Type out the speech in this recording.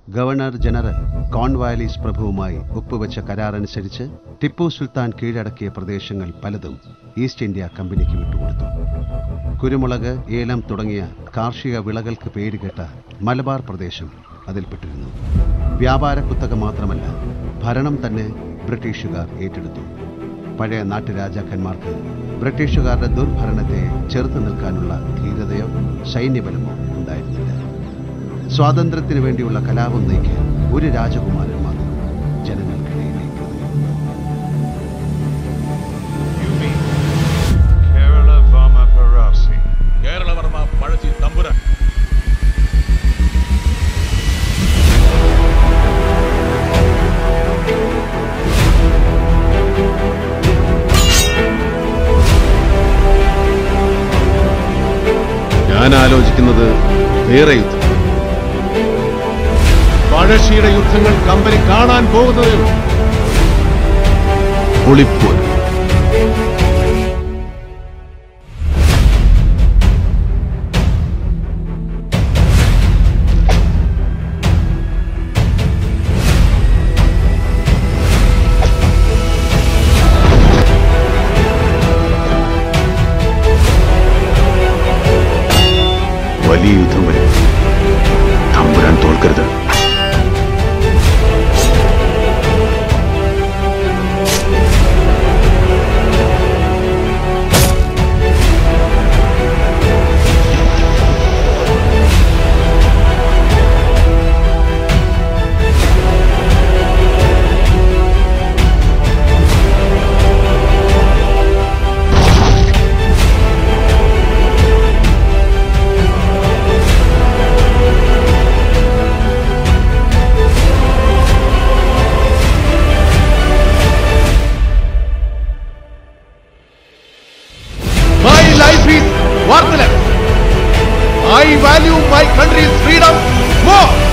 Governor general Cornwallis പ്രഭുവുമായി ഒപ്പുവെച്ച കരാറനുസരിച്ച് ടിപ്പു സുൽത്താൻ കീഴടക്കിയ പ്രദേശങ്ങൾ പലതും ഈസ്റ്റ് ഇന്ത്യ കമ്പനിക്ക് വിട്ടുകൊടുത്തു കുരുമുളക് ഏലം തുടങ്ങിയ കാർഷിക വിളകൾക്ക് പേരുകേട്ട മലബാർ പ്രദേശം അതിൽപ്പെട്ടിരുന്നു വ്യാപാര കുത്തക മാത്രമല്ല ഭരണം തന്നെ ബ്രിട്ടീഷുകാർ ഏറ്റെടുത്തു പഴയ നാട്ടുരാജാക്കന്മാർക്ക് ബ്രിട്ടീഷുകാരുടെ ദുർഭരണത്തെ ചെറുത്തു നിൽക്കാനുള്ള ധീരതയോ സൈന്യബലമോ ഉണ്ടായിരുന്നില്ല സ്വാതന്ത്ര്യത്തിനു വേണ്ടിയുള്ള കലാപം നയിക്കാൻ ഒരു രാജകുമാരൻ മാത്രം ജനങ്ങൾക്കിടയിലേക്ക് വന്നു. You mean Kerala Vama Parasi? Keralavarma പഴച്ചി തമ്പുരാൻ ഞാൻ ആലോചിക്കുന്നത് വേറെ യുദ്ധം പഴശ്ശിയുടെ യുദ്ധങ്ങൾ കമ്പനി കാണാൻ പോകുന്നതേ ഉള്ളൂ. ഒളിപ്പോർ വലിയ യുദ്ധം വരും തമ്പുരാൻ തോൽക്കരുത് My life is worthless. I value my country's freedom more.